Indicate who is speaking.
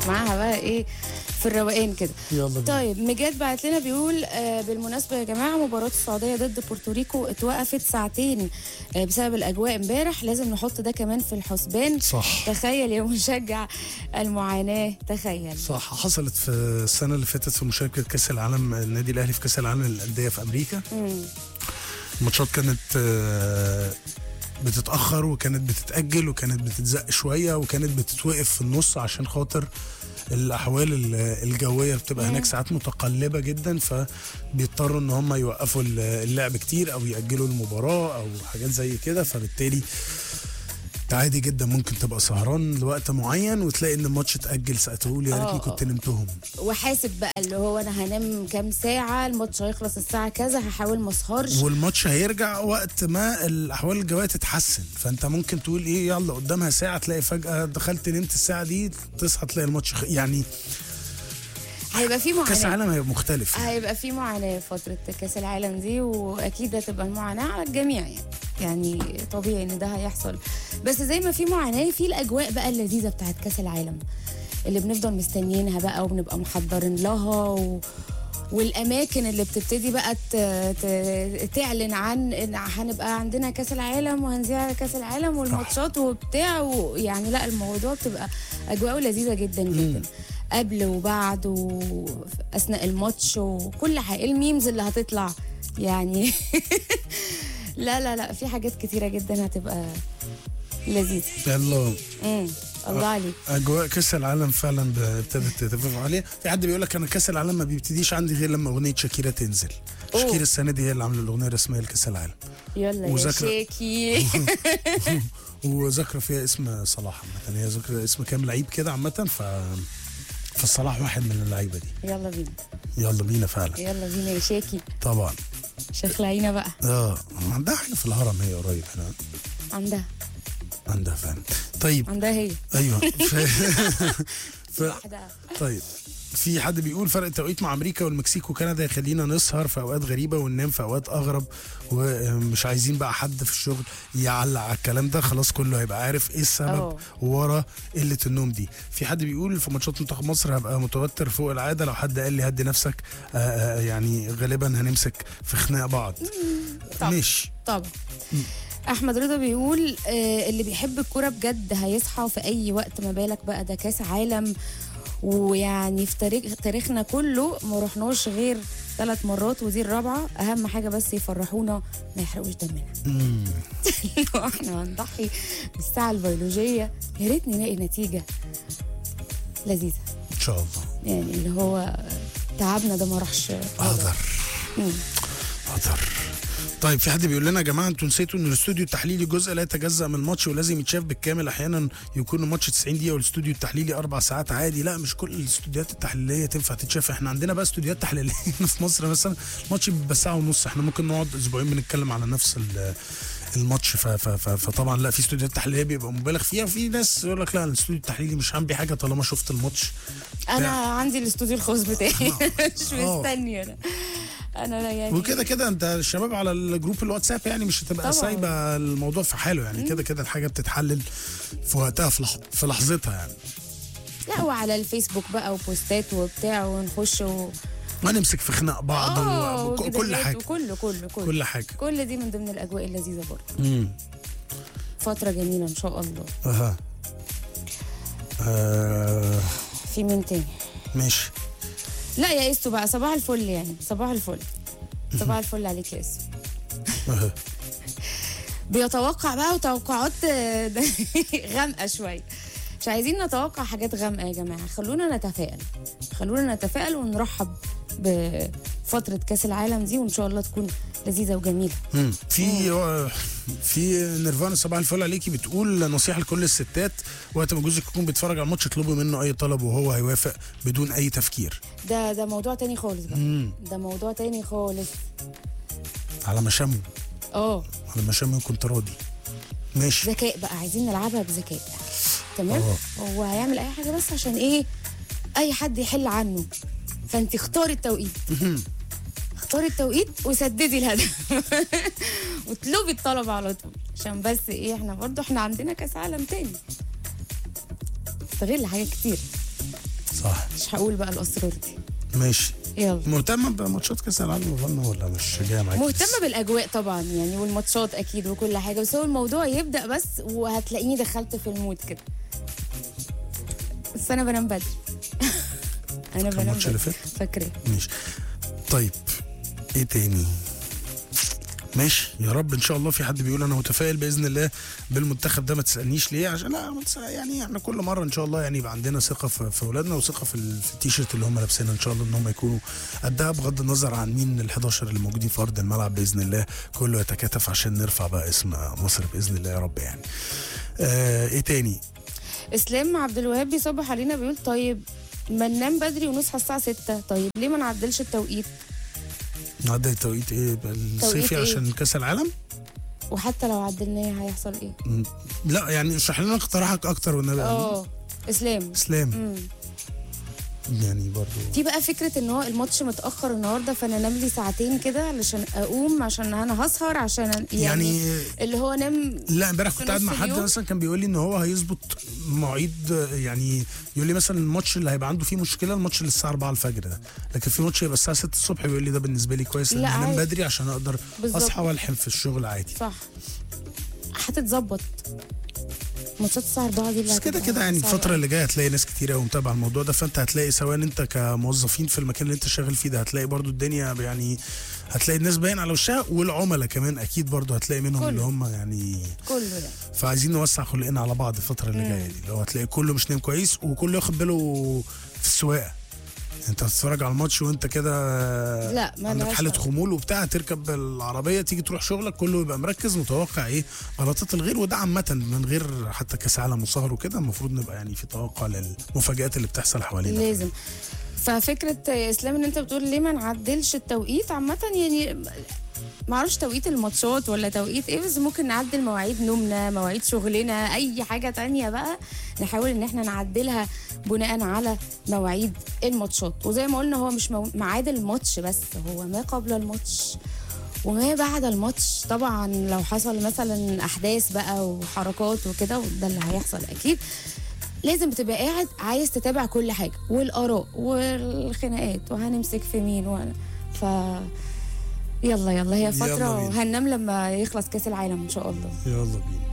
Speaker 1: معاها بقى ايه في الروقان كده
Speaker 2: يلا بينا.
Speaker 1: طيب مجاد بعت لنا بيقول آه بالمناسبه يا جماعه مباراه السعوديه ضد بورتوريكو اتوقفت ساعتين آه بسبب الاجواء امبارح لازم نحط ده كمان في الحسبان
Speaker 2: صح
Speaker 1: تخيل يا مشجع المعاناه تخيل
Speaker 2: صح حصلت في السنه اللي فاتت في مشاركه كاس العالم النادي الاهلي في كاس العالم للانديه في امريكا
Speaker 1: مم.
Speaker 2: الماتشات كانت آه، بتتاخر وكانت بتتاجل وكانت بتتزق شويه وكانت بتتوقف في النص عشان خاطر الاحوال ال- الجويه بتبقى هناك ساعات متقلبه جدا فبيضطروا ان هم يوقفوا ال- اللعب كتير او ياجلوا المباراه او حاجات زي كده فبالتالي انت عادي جدا ممكن تبقى سهران لوقت معين وتلاقي ان الماتش اتاجل ساعه تقول يا
Speaker 1: آه،
Speaker 2: ريتني
Speaker 1: آه.
Speaker 2: كنت نمتهم
Speaker 1: وحاسب بقى اللي هو انا هنام كام ساعه الماتش هيخلص الساعه كذا هحاول ما اسهرش
Speaker 2: والماتش هيرجع وقت ما الاحوال الجويه تتحسن فانت ممكن تقول ايه يلا قدامها ساعه تلاقي فجاه دخلت نمت الساعه دي تصحى تلاقي الماتش خ... يعني
Speaker 1: هيبقى في
Speaker 2: كاس
Speaker 1: معاناه
Speaker 2: العالم هيبقى مختلف
Speaker 1: هيبقى في معاناه في فتره كاس العالم دي واكيد هتبقى المعاناه على الجميع يعني يعني طبيعي ان ده هيحصل بس زي ما في معاناه في الاجواء بقى اللذيذه بتاعت كاس العالم اللي بنفضل مستنيينها بقى وبنبقى محضرين لها و... والاماكن اللي بتبتدي بقى ت... ت... تعلن عن ان هنبقى عندنا كاس العالم وهنذيع كاس العالم والماتشات وبتاع ويعني لا الموضوع بتبقى اجواء لذيذه جدا جدا قبل وبعد واثناء الماتش وكل حاجه الميمز اللي هتطلع يعني لا لا لا في حاجات كتيره جدا هتبقى لذيذه
Speaker 2: يلا
Speaker 1: امم الله عليك
Speaker 2: اجواء كاس العالم فعلا ب- ابتدت تتفق عليها في حد بيقول لك انا كاس العالم ما بيبتديش عندي غير لما اغنيه شاكيرا تنزل
Speaker 1: أوه.
Speaker 2: شاكيرا السنه دي هي اللي عامله الاغنيه الرسميه لكاس العالم
Speaker 1: يلا يا
Speaker 2: وذاكرة.
Speaker 1: شيكي
Speaker 2: وذاكره فيها اسم صلاح عامه هي ذاكره اسم كام لعيب كده عامه ف فالصلاح واحد من اللعيبه دي
Speaker 1: يلا بينا
Speaker 2: يلا بينا فعلا
Speaker 1: يلا بينا يا شيكي
Speaker 2: طبعا
Speaker 1: شخلعينا بقى
Speaker 2: اه عندها حاجه في الهرم هي قريب هنا
Speaker 1: عندها
Speaker 2: عندها فعلا طيب
Speaker 1: عندها هي
Speaker 2: ايوه ف... ف...
Speaker 1: واحدة
Speaker 2: طيب في حد بيقول فرق التوقيت مع امريكا والمكسيك وكندا يخلينا نسهر في اوقات غريبه وننام في اوقات اغرب ومش عايزين بقى حد في الشغل يعلق على الكلام ده خلاص كله هيبقى عارف ايه السبب
Speaker 1: أوه.
Speaker 2: ورا قله النوم دي في حد بيقول في ماتشات منتخب مصر هبقى متوتر فوق العاده لو حد قال لي هدي نفسك آه، آه، يعني غالبا هنمسك في خناق بعض
Speaker 1: طبعا.
Speaker 2: ماشي
Speaker 1: طبعا احمد رضا بيقول آه اللي بيحب الكوره بجد هيصحى في اي وقت ما بالك بقى ده كاس عالم ويعني في تاريخ تاريخنا كله ما رحناش غير ثلاث مرات ودي الرابعه اهم حاجه بس يفرحونا ما يحرقوش دمنا
Speaker 2: مم.
Speaker 1: لو احنا هنضحي بالساعه البيولوجيه يا ريت نلاقي نتيجه لذيذه
Speaker 2: ان شاء الله
Speaker 1: يعني اللي هو تعبنا ده ما راحش
Speaker 2: اقدر
Speaker 1: مم.
Speaker 2: اقدر طيب في حد بيقول لنا يا جماعه انتوا نسيتوا ان الاستوديو التحليلي جزء لا يتجزا من الماتش ولازم يتشاف بالكامل احيانا يكون الماتش 90 دقيقه والاستوديو التحليلي اربع ساعات عادي لا مش كل الاستوديوهات التحليليه تنفع تتشاف احنا عندنا بقى استوديوهات تحليليه هنا في مصر مثلا الماتش بيبقى ساعه ونص احنا ممكن نقعد اسبوعين بنتكلم على نفس ال- الماتش ف ف ف فطبعا لا في استوديوهات تحليليه بيبقى مبالغ فيها وفي ناس يقول لك لا الاستوديو التحليلي مش هعمل بيه حاجه طالما شفت الماتش
Speaker 1: انا عندي الاستوديو الخاص بتاعي مش
Speaker 2: آه.
Speaker 1: مستني انا انا لا يعني
Speaker 2: وكده كده انت الشباب على الجروب الواتساب يعني مش هتبقى
Speaker 1: طبعاً.
Speaker 2: سايبه الموضوع في حاله يعني كده كده الحاجه بتتحلل في وقتها في, لح... في لحظتها يعني
Speaker 1: لا وعلى الفيسبوك بقى وبوستات وبتاع ونخش و...
Speaker 2: ونمسك في خناق بعض
Speaker 1: اه
Speaker 2: و... وك- كل
Speaker 1: وجدالات
Speaker 2: حاجه
Speaker 1: وكله كله كله
Speaker 2: كل حاجه
Speaker 1: كل دي من ضمن الاجواء اللذيذه برضه
Speaker 2: امم
Speaker 1: فتره جميله ان شاء الله
Speaker 2: اها آه...
Speaker 1: في مين تاني
Speaker 2: ماشي
Speaker 1: لا يا اسو بقى صباح الفل يعني صباح الفل صباح الفل عليك يا اسو
Speaker 2: أها.
Speaker 1: بيتوقع بقى وتوقعات آه، غامقه شويه مش عايزين نتوقع حاجات غامقه يا جماعه خلونا نتفائل خلونا نتفائل ونرحب بفتره كاس العالم دي وان شاء الله تكون لذيذه وجميله
Speaker 2: مم. في في نيرفانا صباح الفل عليكي بتقول نصيحه لكل الستات وقت ما جوزك يكون بيتفرج على الماتش اطلبي منه اي طلب وهو هيوافق بدون اي تفكير
Speaker 1: ده ده موضوع تاني خالص بقى
Speaker 2: مم.
Speaker 1: ده موضوع تاني خالص
Speaker 2: على مشامه
Speaker 1: اه
Speaker 2: على مشامه كنت راضي ماشي
Speaker 1: ذكاء بقى عايزين نلعبها بذكاء تمام
Speaker 2: اه.
Speaker 1: هو هيعمل اي حاجه بس عشان ايه اي حد يحل عنه فانت اختاري التوقيت اختاري التوقيت وسددي الهدف واطلبي الطلب على طول عشان بس ايه احنا برضو احنا عندنا كاس عالم تاني استغل حاجات كتير
Speaker 2: صح
Speaker 1: مش هقول بقى الاسرار دي
Speaker 2: ماشي
Speaker 1: يلا
Speaker 2: مهتمه بماتشات كاس العالم اظن ولا مش جايه معاك
Speaker 1: مهتمه بالاجواء طبعا يعني والماتشات اكيد وكل حاجه بس هو الموضوع يبدا بس وهتلاقيني دخلت في المود كده بس انا بنام بدري انا بنام
Speaker 2: الماتش اللي
Speaker 1: بدري
Speaker 2: فات
Speaker 1: فاكره
Speaker 2: ماشي طيب ايه تاني ماشي يا رب ان شاء الله في حد بيقول انا متفائل باذن الله بالمنتخب ده ما تسالنيش ليه عشان لا ما تسأل- يعني احنا كل مره ان شاء الله يعني يبقى عندنا ثقه في في اولادنا وثقه في, ال- في التيشيرت اللي هم لابسينها ان شاء الله ان هم يكونوا قدها بغض النظر عن مين ال 11 اللي موجودين في ارض الملعب باذن الله كله يتكاتف عشان نرفع بقى اسم مصر باذن الله يا رب يعني آه ايه تاني
Speaker 1: اسلام عبد الوهاب بيصبح علينا بيقول طيب ما ننام بدري ونصحى الساعه 6 طيب ليه ما نعدلش التوقيت
Speaker 2: نعدي التوقيت ايه الصيفي
Speaker 1: إيه؟
Speaker 2: عشان كاس العالم
Speaker 1: وحتى لو عدلناه هيحصل ايه
Speaker 2: م، لا يعني اشرح لنا اقتراحك اكتر والنبي
Speaker 1: اه اسلام
Speaker 2: اسلام
Speaker 1: مم.
Speaker 2: يعني برضو
Speaker 1: في بقى فكره ان هو الماتش متاخر النهارده فانا انام لي ساعتين كده علشان اقوم عشان انا هسهر عشان يعني, يعني
Speaker 2: يعني
Speaker 1: اللي هو انام
Speaker 2: لا امبارح
Speaker 1: في
Speaker 2: كنت قاعد
Speaker 1: نص
Speaker 2: مع حد
Speaker 1: اليوم؟
Speaker 2: مثلا كان بيقول لي ان هو هيظبط مواعيد يعني يقول لي مثلا الماتش اللي هيبقى عنده فيه مشكله الماتش اللي الساعه 4 الفجر ده لكن في ماتش هيبقى الساعه 6 الصبح بيقول لي ده بالنسبه لي كويس لان
Speaker 1: لا،
Speaker 2: انام
Speaker 1: عادي.
Speaker 2: بدري عشان اقدر
Speaker 1: بالظبط.
Speaker 2: اصحى والحم في الشغل عادي
Speaker 1: صح هتتظبط ماتشات الساعه 4 دي اللي
Speaker 2: بس كده
Speaker 1: هتبقى
Speaker 2: كده يعني
Speaker 1: صعبة
Speaker 2: الفترة اللي جاية هتلاقي ناس كتير قوي متابعة الموضوع ده فانت هتلاقي سواء انت كموظفين في المكان اللي انت شغال فيه ده هتلاقي برضو الدنيا يعني هتلاقي الناس باين على وشها والعملاء كمان اكيد برضو هتلاقي منهم
Speaker 1: كله.
Speaker 2: اللي هم يعني
Speaker 1: كله يعني
Speaker 2: فعايزين نوسع خلقنا على بعض الفترة اللي جاية دي اللي هو هتلاقي كله مش نايم كويس وكله ياخد باله في السواقة انت بتتفرج على الماتش وانت كده
Speaker 1: لا، ما
Speaker 2: عندك
Speaker 1: لهاش
Speaker 2: حالة
Speaker 1: حل.
Speaker 2: خمول وبتاع تركب العربية تيجي تروح شغلك كله يبقى مركز متوقع ايه غلطات الغير وده عامة من غير حتى كاس عالم وسهر وكده المفروض نبقى يعني في توقع للمفاجآت اللي بتحصل حوالينا
Speaker 1: لازم ففكره يا اسلام ان انت بتقول ليه ما نعدلش التوقيت عامه يعني ما اعرفش توقيت الماتشات ولا توقيت ايه بس ممكن نعدل مواعيد نومنا مواعيد شغلنا اي حاجه تانية بقى نحاول ان احنا نعدلها بناء على مواعيد الماتشات وزي ما قلنا هو مش مو- ميعاد الماتش بس هو ما قبل الماتش وما بعد الماتش طبعا لو حصل مثلا احداث بقى وحركات وكده وده اللي هيحصل اكيد لازم تبقى قاعد عايز تتابع كل حاجه والاراء والخناقات وهنمسك في مين و... ف يلا يلا هي
Speaker 2: يلا
Speaker 1: فتره
Speaker 2: بينا.
Speaker 1: وهننام لما يخلص كاس العالم ان شاء الله
Speaker 2: يلا بينا